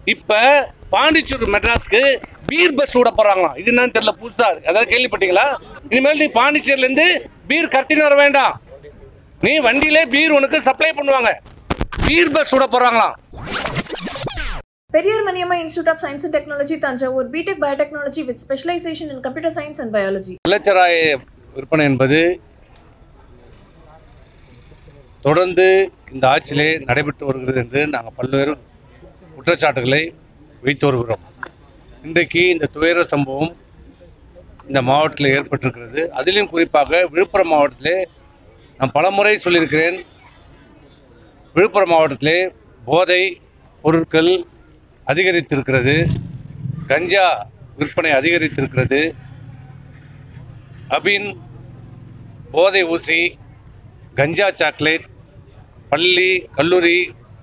இப்ப Pondicherry மெட்ராஸ்க்கு beer bus விட போறாங்களாம் இது என்னன்னு தெரியல புதுசா இருக்கு. அதாவது கேள்விப்பட்டீங்களா இனிமேல் நீ பாண்டிச்சேரியில இருந்து பீர் கட்டின்னு வர வேண்டாம் நீ வண்டியிலே பீர் உனக்கு சப்ளை பண்ணுவாங்க பீர் பஸ் விட போறாங்களாம் Periyar Maniamma Institute of Science and Technology, Tanjavur, BTech Biotechnology with specialization in computer science and biology. கள்ளச்சாராய விற்பனை என்பது தொடர்ந்து இந்த ஆட்சியிலே நடைபெற்று வருகிறது என்று நாங்கள் பல்வேறு குற்றச்சாட்டுகளை வைத்து வருகிறோம் இன்றைக்கு இந்த துயர சம்பவம் இந்த மாவட்டத்தில் ஏற்பட்டிருக்கிறது அதிலும் குறிப்பாக விழுப்புரம் மாவட்டத்திலே நான் பலமுறை சொல்லியிருக்கிறேன் விழுப்புரம் மாவட்டத்திலே போதை பொருட்கள் அதிகரித்திருக்கிறது கஞ்சா விற்பனை அதிகரித்திருக்கிறது அபின் போதை ஊசி கஞ்சா சாக்லேட் பள்ளி கல்லூரி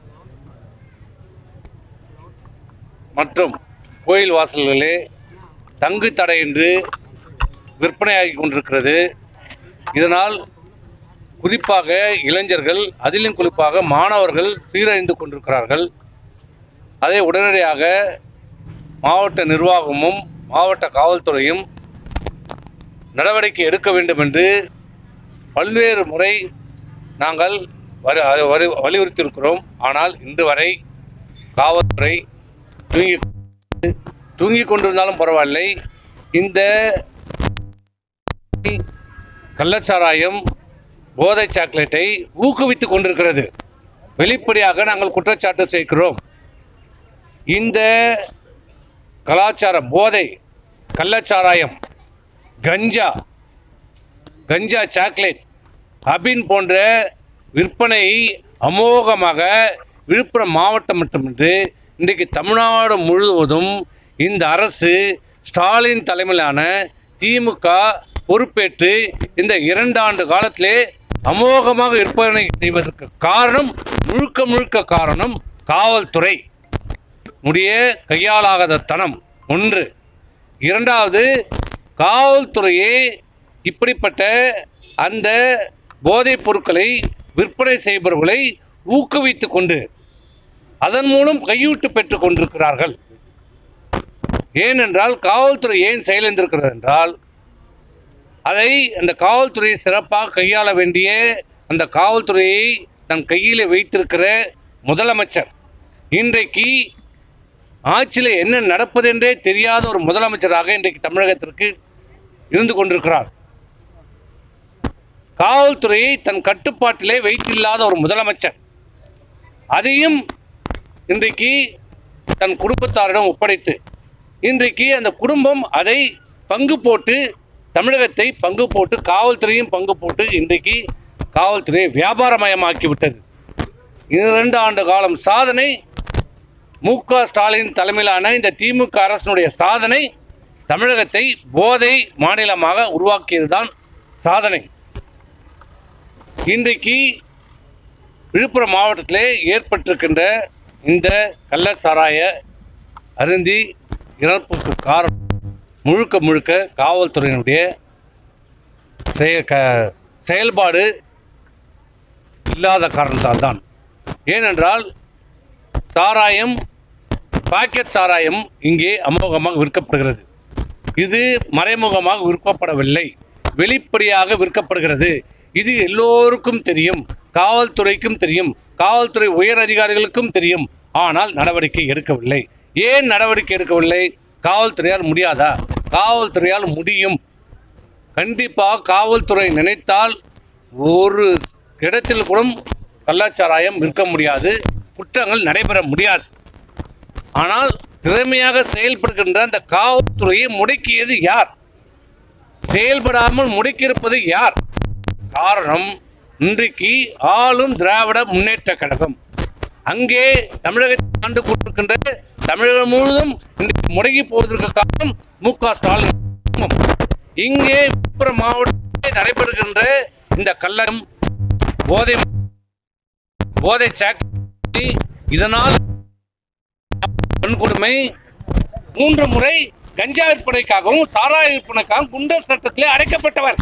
மற்றும் கோயில் வாசல்களே தங்கு தடையின்றி விற்பனையாகி கொண்டிருக்கிறது இதனால் குறிப்பாக இளைஞர்கள் அதிலும் குறிப்பாக மாணவர்கள் சீரழிந்து கொண்டிருக்கிறார்கள் அதை உடனடியாக மாவட்ட நிர்வாகமும் மாவட்ட காவல்துறையும் நடவடிக்கை எடுக்க வேண்டும் என்று பல்வேறு முறை நாங்கள் வரு வரு- வலியுறுத்தியிருக்கிறோம் ஆனால் இன்று வரை காவல்துறை தூங்கி தூங்கிக் கொண்டிருந்தாலும் பரவாயில்லை இந்த கள்ளச்சாராயம் போதை சாக்லேட்டை ஊக்குவித்துக் கொண்டிருக்கிறது வெளிப்படையாக நாங்கள் குற்றச்சாட்டு சேர்க்கிறோம் இந்த கலாச்சார போதை கள்ளச்சாராயம் கஞ்சா கஞ்சா சாக்லேட் அபின் போன்ற விற்பனை அமோகமாக விழுப்புரம் மாவட்டம் மட்டுமின்றி இன்றைக்கு தமிழ்நாடு முழுவதும் இந்த அரசு ஸ்டாலின் தலைமையிலான திமுக பொறுப்பேற்று இந்த இரண்டு ஆண்டு காலத்திலே அமோகமாக விற்பனை செய்வதற்கு காரணம் முழுக்க முழுக்க காரணம் காவல்துறை முடிய கையாளாகாத தனம் ஒன்று இரண்டாவது காவல்துறையே இப்படிப்பட்ட அந்த போதைப் பொருட்களை விற்பனை செய்பவர்களை ஊக்குவித்துக் கொண்டு அதன் மூலம் கையூட்டு பெற்றுக் கொண்டிருக்கிறார்கள் ஏனென்றால் காவல்துறை ஏன் செயலிழந்திருக்கிறது என்றால் அதை அந்த காவல்துறையை சிறப்பாக கையாள வேண்டிய அந்த காவல்துறையை தன் கையில் வைத்திருக்கிற முதலமைச்சர் இன்றைக்கு ஆட்சியில் என்ன நடப்பதென்றே தெரியாத ஒரு முதலமைச்சராக இன்றைக்கு தமிழகத்திற்கு இருந்து கொண்டிருக்கிறார் காவல்துறையை தன் கட்டுப்பாட்டிலே வைத்தில்லாத ஒரு முதலமைச்சர் அதையும் இன்றைக்கு தன் குடும்பத்தாரிடம் ஒப்படைத்து இன்றைக்கு அந்த குடும்பம் அதை பங்கு போட்டு தமிழகத்தை பங்கு போட்டு காவல்துறையும் பங்கு போட்டு இன்றைக்கு காவல்துறையை வியாபாரமயமாக்கி விட்டது இரண்டு ஆண்டு காலம் சாதனை மு க ஸ்டாலின் தலைமையிலான இந்த திமுக அரசினுடைய சாதனை தமிழகத்தை போதை மாநிலமாக உருவாக்கியதுதான் சாதனை இன்றைக்கு விழுப்புரம் மாவட்டத்திலே ஏற்பட்டிருக்கின்ற இந்த கள்ள சாராய அருந்தி இறப்புக்கு காரணம் முழுக்க முழுக்க காவல்துறையினுடைய செய க செயல்பாடு இல்லாத காரணத்தால் தான் ஏனென்றால் சாராயம் பாக்கெட் சாராயம் இங்கே அமோகமாக விற்கப்படுகிறது இது மறைமுகமாக விற்கப்படவில்லை வெளிப்படையாக விற்கப்படுகிறது இது எல்லோருக்கும் தெரியும் காவல்துறைக்கும் தெரியும் காவல்துறை உயர் அதிகாரிகளுக்கும் தெரியும் ஆனால் நடவடிக்கை எடுக்கவில்லை ஏன் நடவடிக்கை எடுக்கவில்லை காவல்துறையால் முடியாதா காவல்துறையால் முடியும் கண்டிப்பாக காவல்துறை நினைத்தால் ஒரு இடத்தில் கூட கள்ளச்சாராயம் விற்க முடியாது குற்றங்கள் நடைபெற முடியாது ஆனால் திறமையாக செயல்படுகின்ற அந்த காவல்துறையை முடக்கியது யார் செயல்படாமல் முடக்கியிருப்பது யார் காரணம் இன்றைக்கு ஆளும் திராவிட முன்னேற்ற கழகம் அங்கே தமிழகத்தை ஆண்டு கொண்டிருக்கின்ற தமிழகம் முழுவதும் இன்றைக்கு முடங்கி போவதற்கு காரணம் மு க ஸ்டாலின் இங்கே விழுப்புரம் மாவட்டத்தில் நடைபெறுகின்ற இந்த கள்ளம் போதை போதை சாக் இதனால் வன்கொடுமை மூன்று முறை கஞ்சா விற்பனைக்காகவும் சாராய விற்பனைக்காகவும் குண்டர் சட்டத்திலே அடைக்கப்பட்டவர்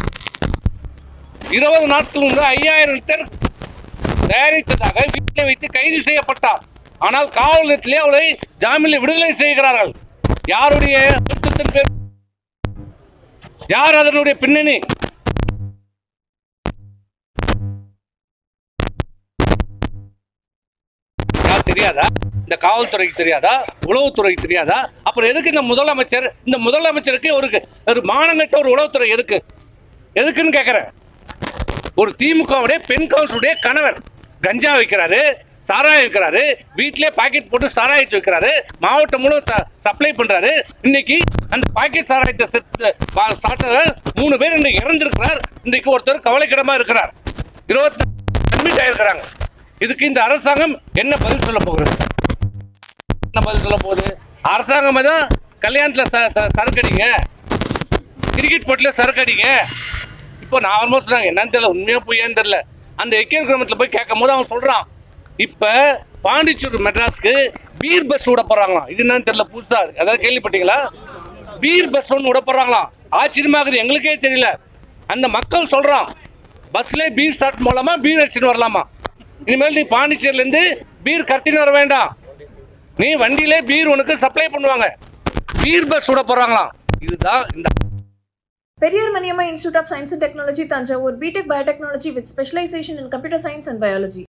இருபது நாட்கள் முன்பு ஐயாயிரம் லிட்டர் தயாரித்ததாக வீட்டில் வைத்து கைது செய்யப்பட்டார் ஆனால் காவல் நிலையத்திலே அவளை ஜாமீனில் விடுதலை செய்கிறார்கள் யாருடைய அழுத்தத்தின் பேர் யார் அதனுடைய பின்னணி யார் தெரியாதா இந்த காவல்துறைக்கு தெரியாதா உளவுத்துறைக்கு தெரியாதா அப்புறம் எதுக்கு இந்த முதலமைச்சர் இந்த முதலமைச்சருக்கு ஒரு ஒரு மானங்கட்ட ஒரு உளவுத்துறை எதுக்கு எதுக்குன்னு கேட்குறேன் ஒரு திமுகவுடைய பெண் கவுன்சிலுடைய கணவர் கஞ்சா விற்கிறாரு சாராயம் விற்கிறாரு வீட்டிலே பாக்கெட் போட்டு சாராயத்தை விற்கிறாரு மாவட்டம் முழுவதும் சப்ளை பண்றாரு இன்னைக்கு அந்த பாக்கெட் சாராயத்தை செத்து வா- சாப்பிட்டதால் மூணு பேர் இன்னைக்கு இறந்திருக்கிறார் இன்னைக்கு ஒருத்தர் கவலைக்கிடமா இருக்கிறார் இருபத்தி அட்மிட் ஆயிருக்கிறாங்க இதுக்கு இந்த அரசாங்கம் என்ன பதில் சொல்ல போகிறது என்ன பதில் சொல்ல போகுது அரசாங்கம் தான் கல்யாணத்தில் ச ச- சரக்கு அடிங்க கிரிக்கெட் போட்டியில் சரக்கு அடிங்க இப்போ நான் ஆல்மோஸ்ட் நாங்கள் என்னன்னு தெரியல உண்மையாக பொய்யான்னு தெரியல அந்த எக்கேர் கிராமத்தில் போய் கேட்கும் போது அவன் சொல்கிறான் இப்போ பாண்டிச்சேரி மெட்ராஸ்க்கு பீர் பஸ் விட போகிறாங்களாம் இது என்னன்னு தெரியல புதுசாக அதாவது கேள்விப்பட்டீங்களா பீர் பஸ் ஒன்று விட போகிறாங்களாம் ஆச்சரியமாகுது எங்களுக்கே தெரியல அந்த மக்கள் சொல்கிறான் பஸ்லேயே பீர் ஷாட் மூலமாக பீர் அடிச்சுட்டு வரலாமா இனிமேல் நீ பாண்டிச்சேரியிலேருந்து பீர் கட்டின்னு வர வேண்டாம் நீ வண்டியிலே பீர் உனக்கு சப்ளை பண்ணுவாங்க பீர் பஸ் விட போகிறாங்களாம் இதுதான் இந்த Periyar Maniamma Institute of Science and Technology, Tanjavur, BTech Biotechnology with specialization in computer science and biology.